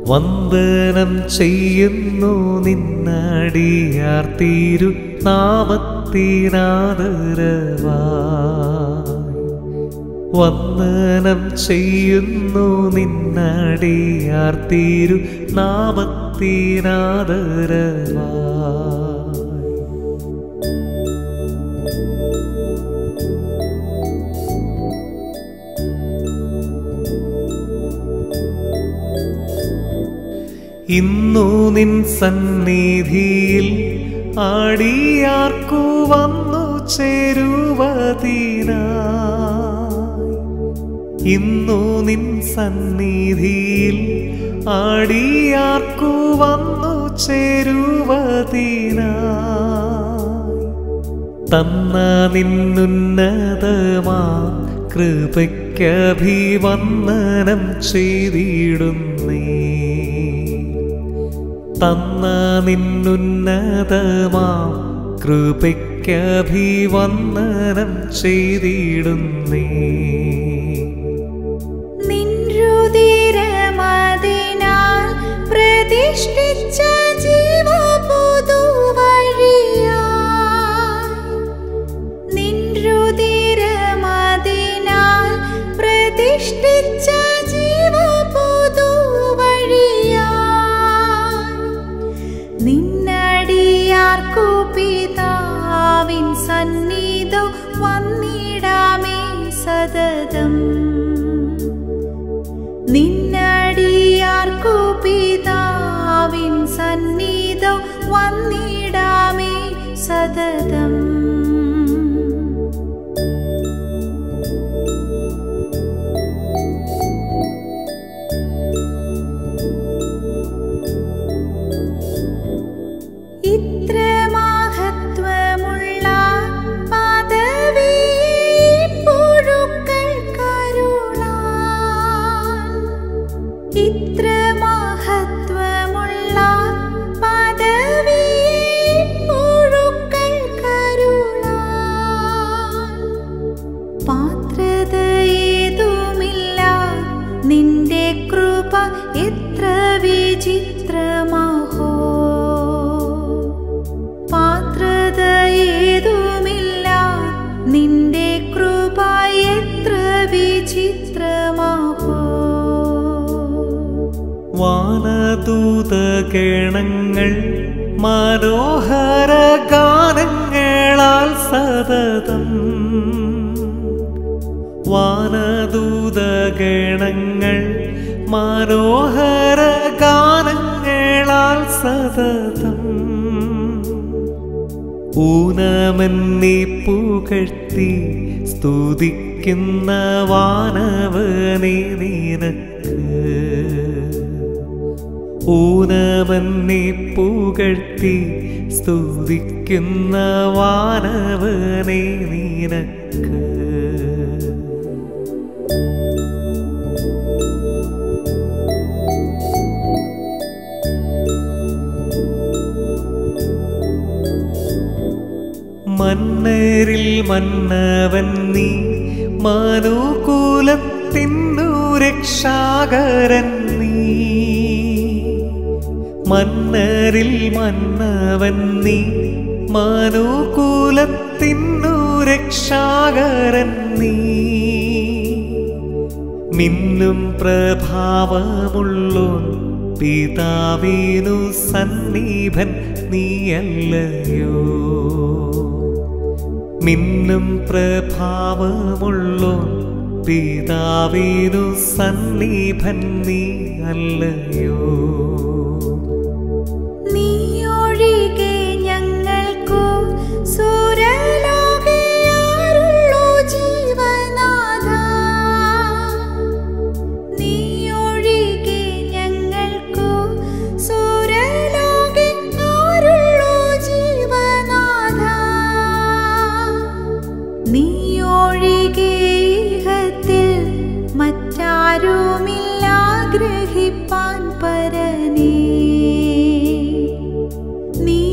വന്ദനം ചെയ്യുന്നു നിന്നടിയാർ തീരു നാമത്തിനാദരവാ വന്ദനം ചെയ്യുന്നു നിന്നടിയാർ തീരു നാമത്തിനാദരവാ ഇന്നു നിൻ സന്നിധിയിൽ ആടിയാർക്കു വന്നു ചേരുവതിനായി ഇന്നു നിൻ സന്നിധിയിൽ ആടിയാർക്കു വന്നു ചേരുവതിനായി തന്ന നിന്നുന്നതമാ കൃപയ്ക്കഭിവന്ദനം ചെയ്തിടുന്നേ തന്ന നിന്നുന്നതമാ കൃപയ്ക്കഭിവന്ദനം ചെയ്തിടുന്നേ നിൻരുതിരമതിനാൽ പ്രതിഷ്ഠിച്ച ജീവപുതുവഴിയായി. നിൻരുതിരമതിനാൽ പ്രതിഷ്ഠിച്ച ജീവപുതുവഴിയായി. നിന്നടിയാർക്കു പിതാവിൻ സന്നിധോ വന്നിടാമേ സതതം നിന്നടിയാർക്കു പിതാവിൻ സന്നിധോ വന്നിടാമേ സതതം ഇത്ര മഹത്വമുള്ള പദവി പുഴുക്കൾ കരുളാൻ ഇത്ര മഹത്വമുള്ള പദവി പുഴുക്കൾ കരുളാൻ പാത്രതയേതുമില്ല നിന്റെ കൃപ എത്ര വിചിത്രമാഹോ പാത്രതയേതുമില്ല നിന്റെ കൃപ എത്ര വിചിത്രമാഹോ വാനദൂതഗണങ്ങൾ മനോഹര ഗാനങ്ങളാൽ സതതം വാനദൂതഗണങ്ങൾ മനോഹര ഗാനങ്ങളാൽ സതതം ഊനമെന്നി പുകഴ്ത്തി സ്തുതിക്കുന്ന വാനവനെ നിനക്ക് ഊനമെന്നി പുകഴ്ത്തി സ്തുതിക്കുന്ന വാനവനെ നിനക്ക് മന്നരിൽ മന്നവൻ നീ മനുകൂലത്തിനു രക്ഷാകരൻ നീ മന്നരിൽ മന്നവൻ നീ മനുകൂലത്തിനു രക്ഷാകരൻ നീ മിന്നും പ്രഭാവമുള്ളോൻ പിതാവിനു സന്നീഭൻ നീയല്ലയോ മിന്നും പ്രഭാവമുള്ളോൻ പിതാവിനു സന്നീഭൻ നീ അല്ലയോ നീ ഒഴികെ ഞങ്ങൾക്കു സുരലോകെ ആരുള്ളൂ ജീവനാഥ നീ ഒഴികെ ഞങ്ങൾക്കു സുരലോകെ ആരുള്ളൂ ജീവനാഥ നീ ഒഴികെ ഇഹത്തിൽ മറ്റാരുമില്ല ഗ്രഹിപ്പാൻ പരനേ നീ